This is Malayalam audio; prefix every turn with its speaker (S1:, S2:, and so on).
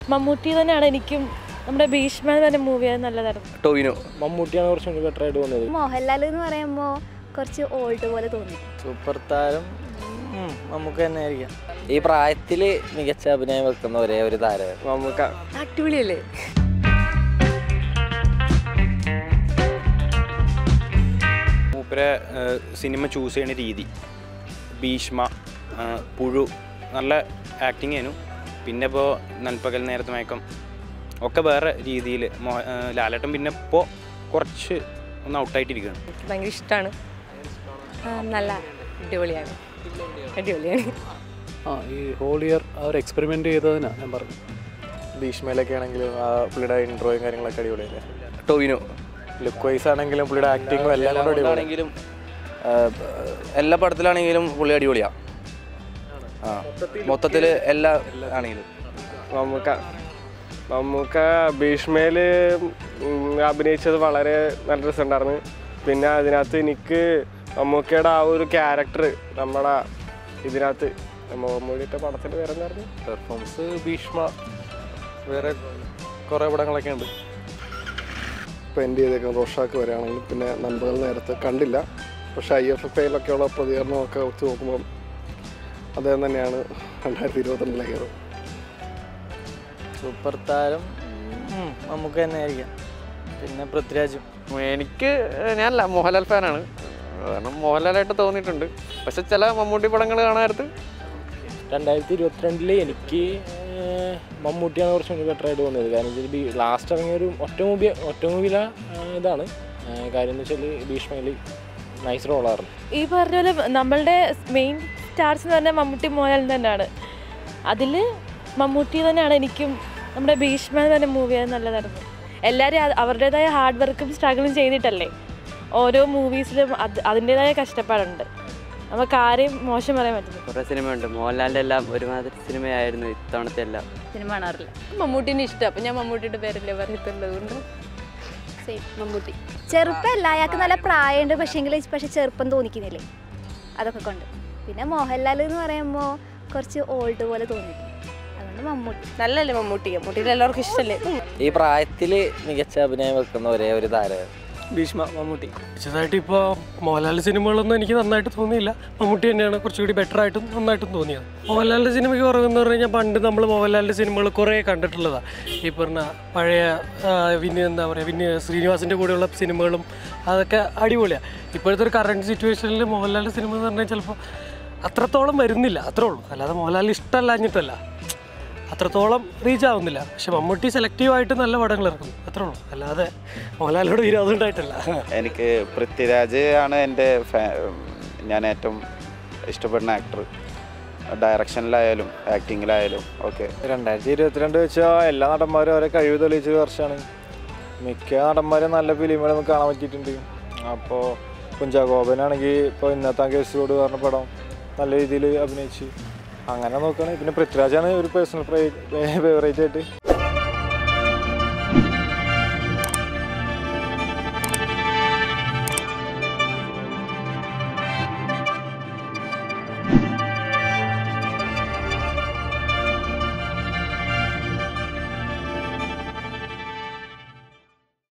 S1: മമ്മൂട്ടി തന്നെയാണ് എനിക്കും നമ്മുടെ ഭീഷ്മ എന്ന് പറഞ്ഞ മൂവി അത് നല്ലതായിരുന്നു
S2: ടോവിനോ
S3: മമ്മൂട്ടിയാണ് കുറച്ചും കൂടി ബെറ്റർ ആയിട്ട് തോന്നിയത്
S4: മോഹൻലാൽ എന്ന് പറയുമ്പോൾ കുറച്ച് ഓൾഡ് പോലെ തോന്നി
S2: സൂപ്പർ താരം ഉം, നമുക്ക് തന്നെ ആയിരിക്കാം ഈ പ്രായത്തിൽ മികച്ച അഭിനയം വെക്കുന്ന ഒരേ ഒരു താരം
S3: മമ്മൂക്ക
S5: അടിപൊളിയല്ലേ
S6: മൂപ്പരെ ഏഹ്, സിനിമ ചൂസ് ചെയ്യുന്ന രീതി ഭീഷ്മ ഏഹ്, പുഴു നല്ല ആക്ടിങ് ആയിരുന്നു പിന്നെ ഇപ്പോൾ നൻപകൽ നേരത്തെ മയക്കം ഒക്കെ വേറെ രീതിയിൽ ലാലേട്ടൻ പിന്നെ ഇപ്പോൾ കുറച്ച് ഒന്ന് ഔട്ടായിട്ടിരിക്കുകയാണ്
S5: എനിക്ക് ഭയങ്കര ഇഷ്ടമാണ് നല്ല അടിപൊളിയാണ് അടിപൊളിയാണ്
S3: ആ ഈ ഹോൾ ഇയർ അവർ എക്സ്പെരിമെൻ്റ് ചെയ്തതിനാണ് ഞാൻ പറഞ്ഞു ഭീഷ്മയിലൊക്കെ ആണെങ്കിലും ആ പുള്ളിയുടെ ഇൻട്രോയും കാര്യങ്ങളൊക്കെ അടിപൊളിയല്ലേ
S2: ടോവിനോ
S3: ലുക്ക് വൈസ് ആണെങ്കിലും പുള്ളിയുടെ ആക്ടിങ്ങും എല്ലാം കൂടെ അടിപൊളി
S2: ആണെങ്കിലും എല്ലാ പടത്തിലാണെങ്കിലും പുള്ളി അടിപൊളിയാ ആ മൊത്തത്തിൽ എല്ലാ ആണെങ്കിലും
S7: മമ്മൂക്ക മമ്മൂക്ക ഭീഷ്മയിൽ അഭിനയിച്ചത് വളരെ നല്ല രസമുണ്ടായിരുന്നു പിന്നെ അതിനകത്ത് എനിക്ക് മമ്മൂക്കയുടെ ആ ഒരു ക്യാരക്ടർ നമ്മുടെ ഇതിനകത്ത് മമ്മൂടിയുടെ പടത്തിൻ്റെ പേരെന്തായിരുന്നു
S3: പെർഫോമൻസ് ഭീഷ്മ വേറെ കുറേ പടങ്ങളൊക്കെ ഉണ്ട്
S8: ഇപ്പോൾ എൻ്റെ ചെയ്തേക്കുന്ന റോഷാക്ക് വരികയാണെങ്കിൽ പിന്നെ നൻപകൽ നേരത്തെ കണ്ടില്ല പക്ഷേ ഐ എഫ് എഫ് ഐയിലൊക്കെയുള്ള പ്രതികരണമൊക്കെ വെച്ച് നോക്കുമ്പോൾ അദ്ദേഹം തന്നെയാണ് രണ്ടായിരത്തി ഇരുപത്തിരണ്ടിലെ ഹീറോ
S2: സൂപ്പർ താരം ഉം, നമുക്ക് തന്നെ ആയിരിക്കാം പിന്നെ പൃഥ്വിരാജും
S9: എനിക്ക് ഞാനല്ല മോഹൻലാൽ ഫാനാണ് കാരണം മോഹൻലാലായിട്ട് തോന്നിയിട്ടുണ്ട് പക്ഷെ ചില മമ്മൂട്ടി പടങ്ങൾ കാണാറുണ്ട്
S3: രണ്ടായിരത്തി ഇരുപത്തിരണ്ടില് എനിക്ക് ഏഹ്, മമ്മൂട്ടിയാണ് കുറച്ചും കൂടി ബെറ്റർ ആയിട്ട് തോന്നിയത് കാരണം വെച്ചാൽ ലാസ്റ്റ് ഇറങ്ങിയ ഒരു ഒറ്റ മൂവി ഒറ്റ മൂവിയിലെ ഇതാണ് ഏഹ്, കാര്യം എന്ന് വെച്ചാൽ ഭീഷ്മയിൽ നൈസ് റോളായിരുന്നു
S1: ഈ പറഞ്ഞ പോലെ നമ്മളുടെ മെയിൻ സ്റ്റാർസ് എന്ന് പറഞ്ഞാൽ മമ്മൂട്ടി മോഹൻലാൽ തന്നെയാണ് അതിൽ മമ്മൂട്ടി തന്നെയാണ് എനിക്കും നമ്മുടെ ഭീഷ്മ എന്ന് പറഞ്ഞ മൂവി അത് നല്ലതായിരുന്നു എല്ലാവരും അത് അവരുടേതായ ഹാർഡ് വർക്കും സ്ട്രഗിളും ചെയ്തിട്ടല്ലേ ഓരോ മൂവീസിലും അത് അതിൻ്റെതായ കഷ്ടപ്പാടുണ്ട് നമുക്ക് ആരെയും മോശം പറയാൻ പറ്റില്ല
S10: കുറേ സിനിമയുണ്ട് മോഹൻലാലിൻ്റെ എല്ലാം ഒരുമാതിരി സിനിമയായിരുന്നു ഇത്തവണത്തെ എല്ലാം
S4: സിനിമ കാണാറില്ല
S5: മമ്മൂട്ടിനെ ഇഷ്ടം അപ്പം ഞാൻ മമ്മൂട്ടിയുടെ പേരല്ലേ പറയത്തുള്ളത് കൊണ്ട്
S4: സെയിം മമ്മൂട്ടി ചെറുപ്പമല്ല അയാൾക്ക് നല്ല പ്രായമുണ്ട് പക്ഷേങ്കിൽ പക്ഷെ ചെറുപ്പം തോന്നിക്കുന്നില്ലേ അതൊക്കെ കൊണ്ട് പിന്നെ മോഹൻലാൽ എന്ന് പറയുമ്പോൾ കുറച്ച് ഓൾഡ് പോലെ തോന്നി അതുകൊണ്ട് മമ്മൂട്ടി
S5: നല്ലല്ലേ മമ്മൂട്ടി മമ്മൂട്ടിയുടെ എല്ലാവർക്കും ഇഷ്ടമല്ലേ
S2: ഈ പ്രായത്തിൽ മികച്ച അഭിനയം വെക്കുന്ന ഒരേ ഒരു താരം
S3: ഭീഷ്മ മമ്മൂട്ടി
S11: വിശദമായിട്ട് ഇപ്പോൾ മോഹൻലാലിൻ്റെ സിനിമകളൊന്നും എനിക്ക് നന്നായിട്ട് തോന്നിയില്ല മമ്മൂട്ടി തന്നെയാണ് കുറച്ചുകൂടി ബെറ്റർ ആയിട്ടും നന്നായിട്ടും തോന്നിയത് മോഹൻലാലിൻ്റെ സിനിമയ്ക്ക് കുറവെന്ന് പറഞ്ഞു കഴിഞ്ഞാൽ പണ്ട് നമ്മൾ മോഹൻലാലിൻ്റെ സിനിമകൾ കുറേ കണ്ടിട്ടുള്ളതാണ് ഈ പറഞ്ഞ പഴയ ആ, വിനയ എന്താ പറയുക വിനയ ശ്രീനിവാസിൻ്റെ കൂടെയുള്ള സിനിമകളും അതൊക്കെ അടിപൊളിയാണ് ഇപ്പോഴത്തെ ഒരു കറണ്ട് സിറ്റുവേഷനിൽ മോഹൻലാലിൻ്റെ സിനിമ എന്ന് പറഞ്ഞാൽ ചിലപ്പോൾ അത്രത്തോളം വരുന്നില്ല അത്രേ ഉള്ളൂ അല്ലാതെ മോഹൻലാലിന് ഇഷ്ടമല്ലാഞ്ഞിട്ടല്ല അത്രത്തോളം റീച്ച് ആവുന്നില്ല പക്ഷെ മമ്മൂട്ടി സെലക്റ്റീവായിട്ട് നല്ല പടങ്ങൾ ഇറക്കും അത്രേ ഉള്ളൂ അല്ലാതെ മോഹൻലാലിനോട് വിരോധം ഉണ്ടായിട്ടല്ല
S6: എനിക്ക് പൃഥ്വിരാജ് ആണ് എൻ്റെ ഞാൻ ഏറ്റവും ഇഷ്ടപ്പെടുന്ന ആക്ടർ ഡയറക്ഷനിലായാലും ആക്ടിങ്ങിലായാലും ഒക്കെ
S3: രണ്ടായിരത്തി ഇരുപത്തിരണ്ട് വെച്ചാൽ എല്ലാ നടന്മാരും അവരെ കഴിവ് തെളിയിച്ചൊരു വർഷമാണ് മിക്ക നടന്മാരും നല്ല ഫിലിമുകൾ നമുക്ക് കാണാൻ പറ്റിയിട്ടുണ്ട് അപ്പോൾ കുഞ്ചാഗോപനാണെങ്കിൽ ഇപ്പോൾ ഇന്നത്തെ കേസോട് പറഞ്ഞ പടം നല്ല രീതിയിൽ അഭിനയിച്ച് അങ്ങനെ നോക്കുകയാണെങ്കിൽ പിന്നെ പൃഥ്വിരാജാണ് ഒരു പേഴ്സണൽ ഫേവറേറ്റ് ആയിട്ട്